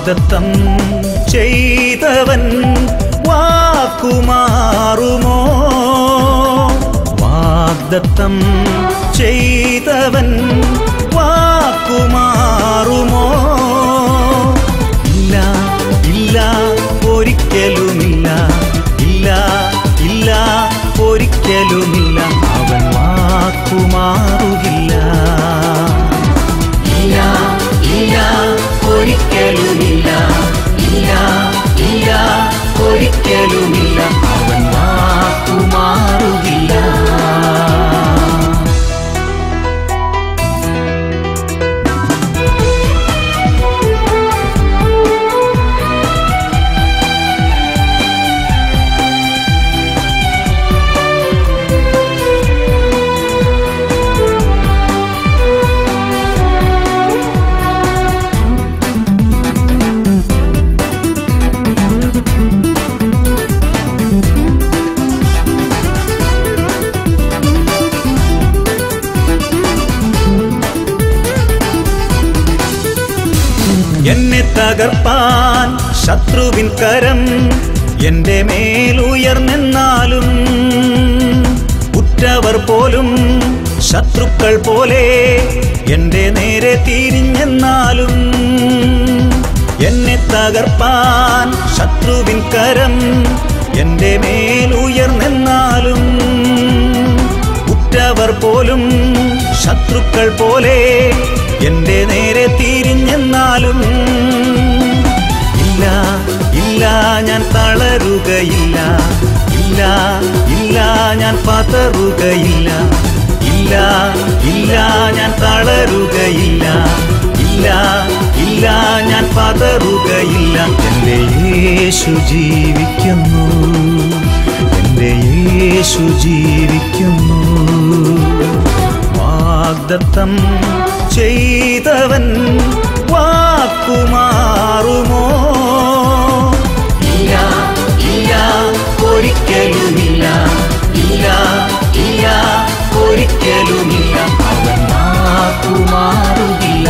വാഗ്ദത്തം ചെയ്തവൻ വാക്കുമാറുമോ വാഗ്ദത്തം ചെയ്തവൻ വാക്കുമാറുമോ ഇല്ല ഇല്ല ഒരിക്കലുമില്ല ഇല്ല ഇല്ല ഒരിക്കലുമില്ല അവൻ വാക്കുമാറുകില്ല ഇല്ല ഇല്ല ഒരിക്കലുമില്ല ഇല്ല ഇല്ല ഒരിക്കലുമില്ല അവൻ വാക്കുമാറുകില്ല എന്നെ തകർപ്പാൻ ശത്രുവിൻ കരം എന്റെ മേലുയർന്നെന്നാലും ഉറ്റവർ പോലും ശത്രുക്കൾ പോലെ എന്റെ നേരെ തിരിഞ്ഞെന്നാലും എന്നെ തകർപ്പാൻ ശത്രുവിൻ കരം എന്റെ മേലുയർന്നെന്നാലും ഉറ്റവർ പോലും ശത്രുക്കൾ പോലെ എന്റെ നേരെ തിരിഞ്ഞെന്നാലും ഇല്ല ഇല്ല ഞാൻ തളരുകയില്ല ഇല്ല ഇല്ല ഞാൻ പതറുകയില്ല ഇല്ല ഇല്ല ഞാൻ തളരുകയില്ല ഇല്ല ഇല്ല ഞാൻ പതറുകയില്ല എൻ്റെ യേശു ജീവിക്കുന്നു എൻ്റെ യേശു ജീവിക്കുന്നു വാഗ്ദത്തം ചെയ്തവൻ വാക്കുമാറുമോ ഇല്ല ഇല്ല ഒരിക്കലുമില്ല ഇല്ല ഇല്ല ഒരിക്കലുമില്ല അവൻ വാക്കുമാറുകില്ല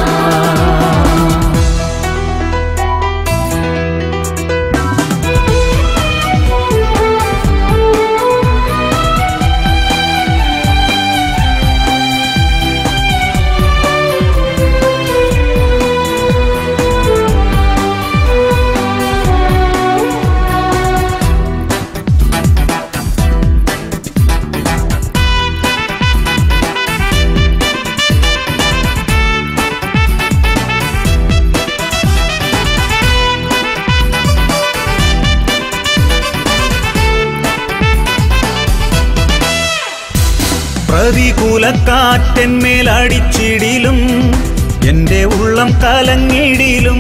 പ്രതികൂലക്കാറ്റന്മേൽ അടിച്ചിടിലും എന്റെ ഉള്ളം കലങ്ങിടിലും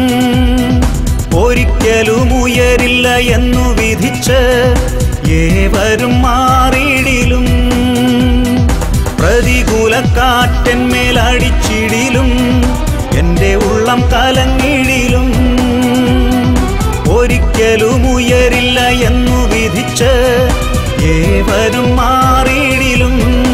ഒരിക്കലും ഉയരില്ല എന്നു വിധിച്ച് ഏവരും മാറിയിടിലും പ്രതികൂലക്കാറ്റന്മേൽ അടിച്ചിടിലും എന്റെ ഉള്ളം കലങ്ങിടിലും ഒരിക്കലും ഉയരില്ല എന്നു വിധിച്ച് ഏവരും മാറിയിടിലും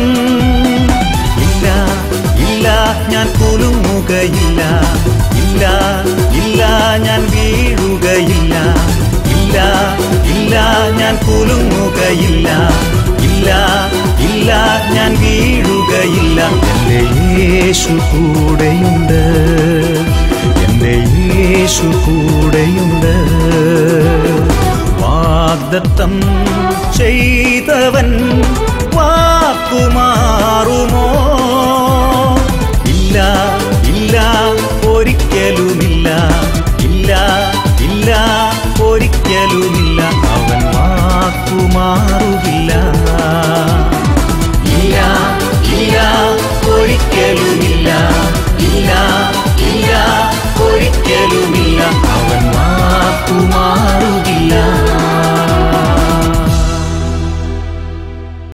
ഇല്ല ഇല്ല ഞാൻ കുലുങ്ങുകയില്ല ഇല്ല ഇല്ല ഞാൻ വീഴുകയില്ല ഇല്ല ഇല്ല ഞാൻ കുലുങ്ങുകയില്ല ഇല്ല ഇല്ല ഞാൻ വീഴുകയില്ല എൻ്റെ യേശു കൂടെയുണ്ട് എൻ്റെ യേശു കൂടെയുണ്ട് വാഗ്ദത്തം ചെയ്തവൻ